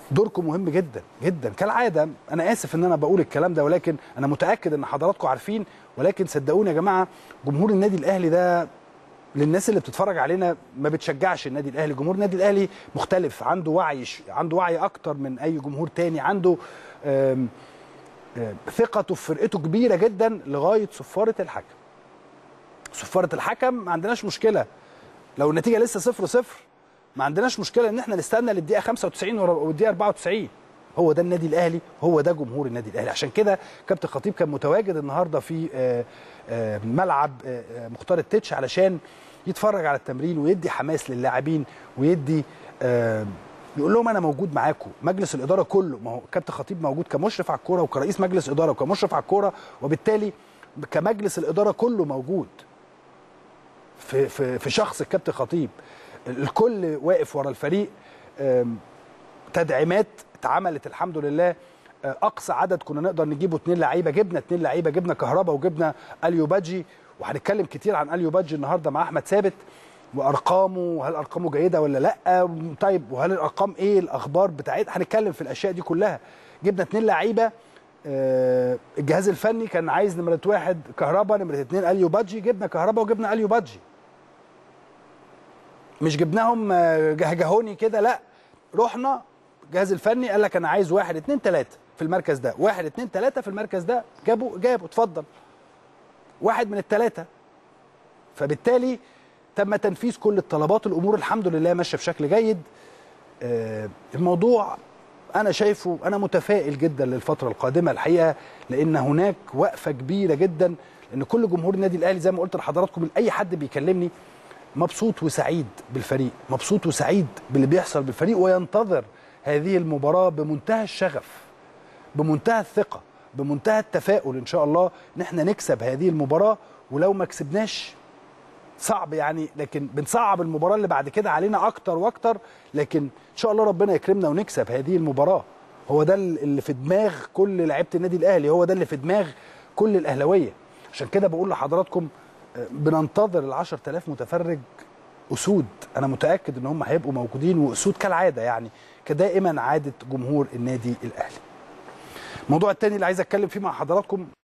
دوركم مهم جدا جدا كالعاده انا اسف ان انا بقول الكلام ده ولكن انا متاكد ان حضراتكم عارفين ولكن صدقوني يا جماعه جمهور النادي الاهلي ده للناس اللي بتتفرج علينا ما بتشجعش النادي الاهلي جمهور النادي الاهلي مختلف عنده وعي عنده وعي اكتر من اي جمهور تاني عنده آم، آم، ثقته في فرقته كبيره جدا لغايه صفاره الحكم صفاره الحكم ما عندناش مشكله لو النتيجه لسه صفر صفر ما عندناش مشكله ان احنا نستنى للدقيقه 95 ور- والدقيقه 94 هو ده النادي الاهلي هو ده جمهور النادي الاهلي عشان كده كابتن خطيب كان متواجد النهارده في آه، آه، ملعب آه، آه، مختار التتش علشان يتفرج على التمرين ويدي حماس للاعبين ويدي آه، يقول لهم انا موجود معاكم مجلس الاداره كله ما هو كابتن خطيب موجود كمشرف على الكوره وكرئيس مجلس اداره وكمشرف على الكوره وبالتالي كمجلس الاداره كله موجود في في في شخص الكابتن خطيب الكل واقف ورا الفريق آم، تدعيمات اتعملت الحمد لله آه، اقصى عدد كنا نقدر نجيبه اثنين لعيبه جبنا اثنين لعيبه جبنا كهربا وجبنا اليو بادجي وهنتكلم كتير عن اليو بادجي النهارده مع احمد ثابت وارقامه وهل ارقامه جيده ولا لا طيب وهل الارقام ايه الاخبار بتاعتها هنتكلم في الاشياء دي كلها جبنا اثنين لعيبه آه، الجهاز الفني كان عايز نمره واحد كهربا نمره اثنين اليو بادجي جبنا كهربا وجبنا اليو بادجي مش جبناهم آه، جهجهوني كده لا رحنا الجهاز الفني قال لك انا عايز واحد اتنين تلاته في المركز ده واحد اتنين تلاته في المركز ده جابوا جابوا اتفضل واحد من التلاته فبالتالي تم تنفيذ كل الطلبات الامور الحمد لله ماشيه بشكل جيد آه، الموضوع انا شايفه انا متفائل جدا للفتره القادمه الحقيقه لان هناك وقفه كبيره جدا لان كل جمهور النادي الاهلي زي ما قلت لحضراتكم اي حد بيكلمني مبسوط وسعيد بالفريق مبسوط وسعيد باللي بيحصل بالفريق وينتظر هذه المباراه بمنتهى الشغف بمنتهى الثقه بمنتهى التفاؤل ان شاء الله ان احنا نكسب هذه المباراه ولو ما كسبناش صعب يعني لكن بنصعب المباراه اللي بعد كده علينا اكتر واكتر لكن ان شاء الله ربنا يكرمنا ونكسب هذه المباراه هو ده اللي في دماغ كل لعيبه النادي الاهلي هو ده اللي في دماغ كل الاهلاويه عشان كده بقول لحضراتكم آه، بننتظر ال 10000 متفرج اسود انا متاكد ان هم هيبقوا موجودين واسود كالعاده يعني كدائما عاده جمهور النادي الاهلي الموضوع الثاني اللي عايز اتكلم فيه مع حضراتكم